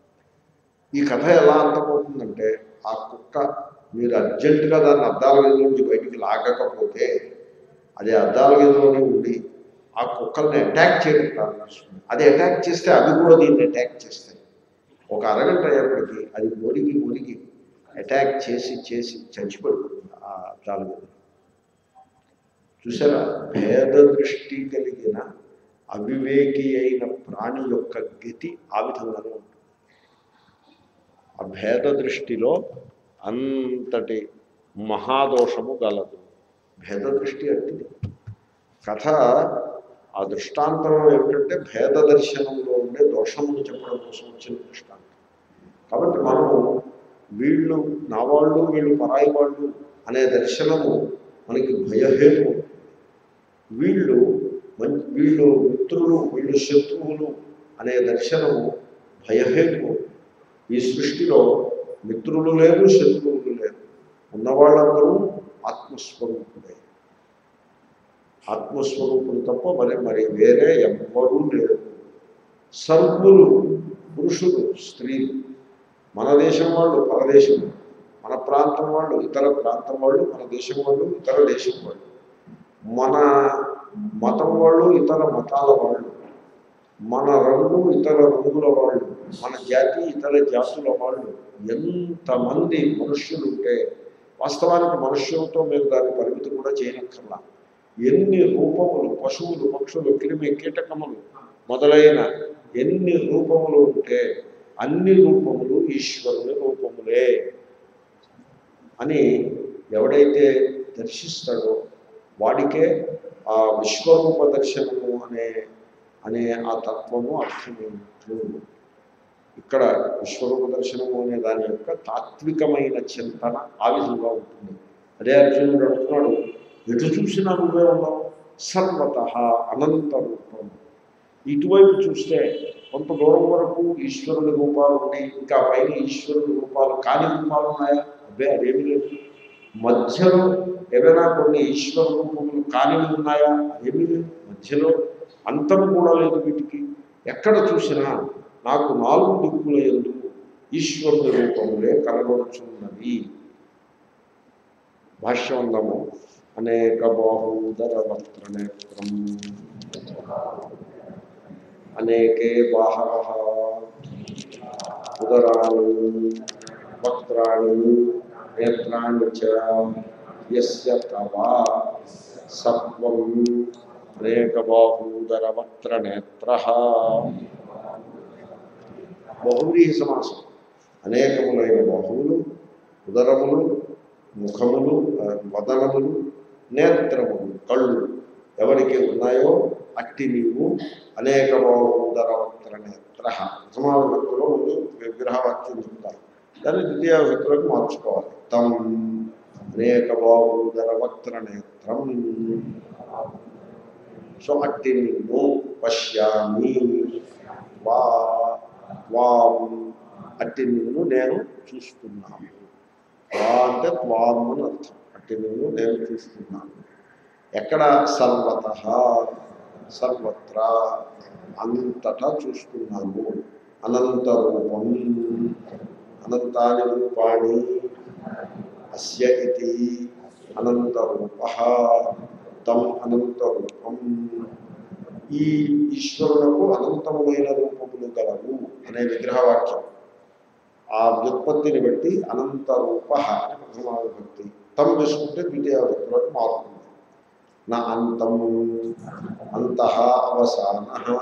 ఈ కథ ఎలా అంతమవుతుందంటే ఆ కుక్క మీరు అర్జెంటుగా దాన్ని అద్దాల గది నుంచి బయటికి లాగకపోతే అది అద్దాల గదిలోనే ఉండి ఆ కుక్కల్ని అటాక్ చేయడం ప్రారంభిస్తుంది అది అటాక్ చేస్తే అవి కూడా దీన్ని అటాక్ చేస్తాయి ఒక అరగంట అయ్యేప్పటికీ అది మునిగి మునిగి అటాక్ చేసి చేసి చచ్చిపడిపోతుంది ఆ అద్దాల గది చూసారా భేద దృష్టి కలిగిన అవివేకి అయిన ప్రాణి యొక్క గతి ఆ విధంగానే ఉంటుంది ఆ భేద దృష్టిలో అంతటి మహాదోషము గలదు భేద దృష్టి అంటే కథ ఆ దృష్టాంతం ఏమిటంటే భేద దర్శనంలో ఉండే దోషమును చెప్పడం కోసం వచ్చిన దృష్టాంతం కాబట్టి మనము వీళ్ళు నా వాళ్ళు వీళ్ళు పరాయి వాళ్ళు అనే దర్శనము మనకి భయహేతు వీళ్ళు మం- వీళ్ళు మిత్రులు వీళ్ళు శత్రువులు అనే దర్శనము భయహేతు ఈ సృష్టిలో మిత్రులు లేరు శత్రువులు లేరు ఉన్నవాళ్ళందరూ ఆత్మస్వరూపుడే ఆత్మస్వరూపులు తప్ప మరి మరి వేరే ఎవ్వరూ లేరు సర్వులు పురుషులు స్త్రీలు మన దేశం వాళ్ళు పరదేశం మన ప్రాంతం వాళ్ళు ఇతర ప్రాంతం వాళ్ళు మన దేశం వాళ్ళు ఇతర దేశం వాళ్ళు మన మతం వాళ్ళు ఇతర మతాల వాళ్ళు మన రంగు ఇతర రంగుల వాళ్ళు మన జాతి ఇతర జాతుల వాళ్ళు ఎంతమంది మనుష్యులు ఉంటే వాస్తవానికి మనుష్యులతో మీరు దాని పరిమితి కూడా చేయనక్కర్లా ఎన్ని రూపములు పశువులు పక్షులు క్రిమి కీటకములు మొదలైన ఎన్ని రూపములు ఉంటే అన్ని రూపములు ఈశ్వరుని రూపములే అని ఎవడైతే దర్శిస్తాడో వాడికే ఆ విశ్వరూప దర్శనము అనే అనే ఆ తత్వము అర్థమైనట్లు ఇక్కడ విశ్వరూప దర్శనము అనే దాని యొక్క తాత్వికమైన చింతన ఆ విధంగా ఉంటుంది అదే అర్జునుడు అంటున్నాడు ఎటు చూసినా నువ్వే ఉన్నావు సర్వత అనంత రూపం ఇటువైపు చూస్తే కొంత దూరం వరకు ఈశ్వరుని రూపాలు ఉన్నాయి ఇంకా పైన ఈశ్వరుని రూపాలు కాని రూపాలు ఉన్నాయా అబ్బే అదేమి లేదు మధ్యలో ఏదైనా కొన్ని ఈశ్వర రూపములు కానివి ఉన్నాయా ఏమీ లేదు మధ్యలో అంతం కూడా లేదు వీటికి ఎక్కడ చూసినా నాకు నాలుగు దిక్కుల ఎందు ఈశ్వరుని రూపములే కనబడుచున్నది భాష్యవందము అనేక బాహూదర వక్త్ర నేత్రం అనేకే బాహవ ఉదరాణి వక్త్రాణి నేత్రాణి చ యస్య తవ సత్వం అనేక బాహూదర వక్త్ర నేత్ర బహువ్రీహి సమాసం అనేకములైన బాహువులు ఉదరములు ముఖములు ఆ, వదనములు నేత్రములు కళ్ళు ఎవరికి ఉన్నాయో అట్టి నీవు అనేక బాహుదర వక్త్ర నేత్ర ప్రథమావిభక్తిలో ముందు విగ్రహవాక్యం చెప్తారు దాన్ని ద్వితీయ విభక్తిలోకి మార్చుకోవాలి తం అనేక బాహుధర వక్ర నేత్రం సో అట్టి నిన్ను పశ్యామి వా వాం అట్టి నిన్ను నేను చూస్తున్నాను వా అంటే త్వాం అని అర్థం అట్టి నిన్ను నేను చూస్తున్నాను ఎక్కడ సర్వత సర్వత్రా అంతటా చూస్తున్నాను అనంత రూపం అనంతాని రూపాణి అస్య ఇది అనంత రూప తం అనంత రూపం ఈ ఈశ్వరులకు అనంతమైన రూపములు గలవు అనే విగ్రహవాక్యం ఆ వ్యుత్పత్తిని బట్టి అనంత రూప అని ప్రథమా విభక్తి తం వేసుకుంటే ద్వితీయ విభక్తిలోకి మారుతుంది నా అంతం అంత అవసాన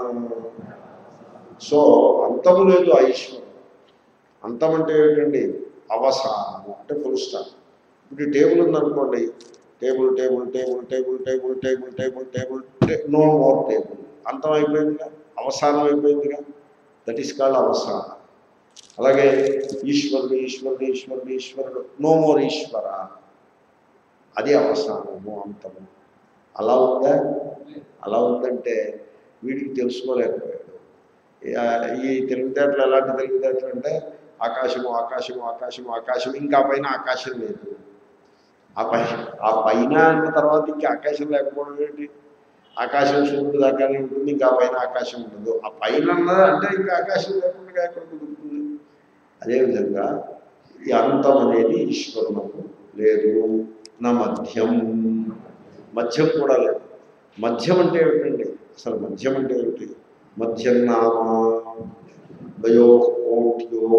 సో అంతము లేదు ఆ ఈశ్వరుడు అంతం అంటే ఏమిటండి అవసానము అంటే ఫుల్ స్టాప్ ఇప్పుడు ఈ టేబుల్ ఉందనుకోండి table table table table table table table table no more table అంతం అయిపోయిందిగా అవసానం అయిపోయిందిగా దట్ ఈస్ కాల్డ్ అవసానం అలాగే ఈశ్వరుడు ఈశ్వరుడు ఈశ్వరుడు ఈశ్వరుడు నో మోర్ ఈశ్వర అది అవసానము అంతము అలా ఉందా అలా ఉందంటే వీడికి తెలుసుకోలేకపోయాడు ఈ- ఈ తెలివితేటలు ఎలాంటి తెలివితేటలు అంటే ఆకాశము ఆకాశము ఆకాశము ఆకాశం ఇంకా పైన ఆకాశం లేదు ఆ పై ఆ పైన అన్న తర్వాత ఇంకా ఆకాశం లేకపోవడం ఏంటి ఆకాశం సూర్యుడు దాకానే ఉంటుంది ఇంకా పైన ఆకాశం ఉండదు ఆ పైన అన్నది అంటే ఇంకా ఆకాశం లేకుండా ఎక్కడ కుదురుతుంది అదేవిధంగా ఈ అంతం అనేది ఈశ్వరునకు లేదు నా మధ్యం మధ్యం కూడా లేదు మధ్యం అంటే ఏమిటండి అసలు మధ్యం అంటే ఏమిటి మధ్యం నామా వయో కోట్యో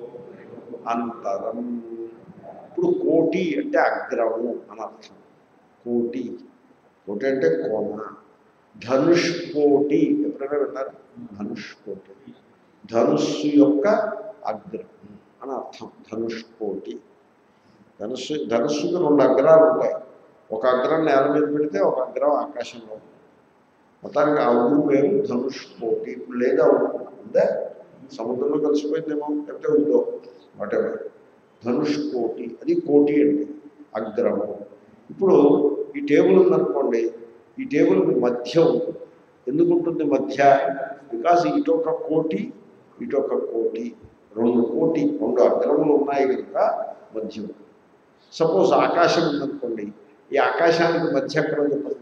అంతరం ఇప్పుడు కోటి అంటే అగ్రము అని అర్థం కోటి కోటి అంటే కోన ధనుష్ కోటి ఎప్పుడైనా విన్నారా ధనుష్ కోటి ధనుస్సు యొక్క అగ్రం అని అర్థం ధనుష్ కోటి ధనుస్సు ధనుస్సుకి రెండు అగ్రాలు ఉంటాయి ఒక అగ్రం నేల మీద పెడితే ఒక అగ్రం ఆకాశంలో ఉంటుంది మొత్తానికి ఆ ఊరు పేరు ధనుష్ కోటి ఇప్పుడు లేదా ఊరు ఉందా సముద్రంలో కలిసిపోయిందేమో లేకపోతే ఉందో వాటెవర్ ధనుష్ కోటి అది కోటి అండి అగ్రము ఇప్పుడు ఈ టేబుల్ ఉందనుకోండి ఈ టేబుల్కి మధ్య ఉంటుంది ఎందుకు ఉంటుంది మధ్య బికాస్ ఇటొక కోటి ఇటొక కోటి రెండు కోటి రెండు అగ్రములు ఉన్నాయి కనుక మధ్య ఉంది. సపోజ్ ఆకాశం ఉందనుకోండి ఈ ఆకాశానికి మధ్య ఎక్కడ చెప్పండి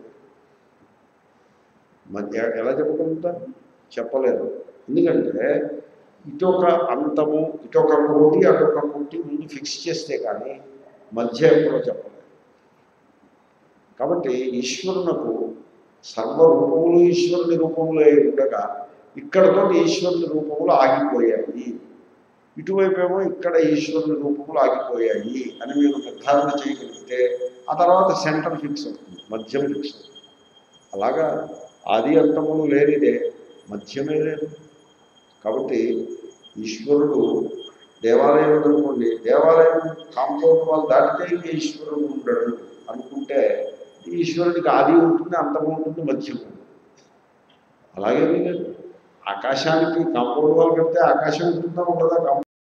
మధ్య ఎలా చెప్పగలుగుతారు చెప్పలేరు ఎందుకంటే ఇటొక అంతము ఇటొక కోటి అటొక కోటి ముందు ఫిక్స్ చేస్తే కానీ మధ్య ఎప్పుడో చెప్పలేదు కాబట్టి ఈశ్వరునకు సర్వరూపములు ఈశ్వరుని రూపములు అయి ఉండగా ఇక్కడతో ఈశ్వరుని రూపములు ఆగిపోయాయి ఇటువైపు ఏమో ఇక్కడ ఈశ్వరుని రూపములు ఆగిపోయాయి అని మీరు నిర్ధారణ చేయగలిగితే ఆ తర్వాత సెంటర్ ఫిక్స్ అవుతుంది మధ్యం ఫిక్స్ అవుతుంది అలాగా ఆది అంతములు లేనిదే మధ్యమే లేదు కాబట్టి ఈశ్వరుడు దేవాలయం అనుకోండి దేవాలయం కాంపౌండ్ వాళ్ళు దాటితే ఇంక ఈశ్వరుడు ఉండడు అనుకుంటే ఈశ్వరుడికి ఆది ఉంటుంది అంతము ఉంటుంది మధ్యం ఉంటుంది అలాగే లేదు ఆకాశానికి కాంపౌండ్ వాళ్ళు కడితే ఆకాశం ఉంటుందా ఉండదా కాంపౌండ్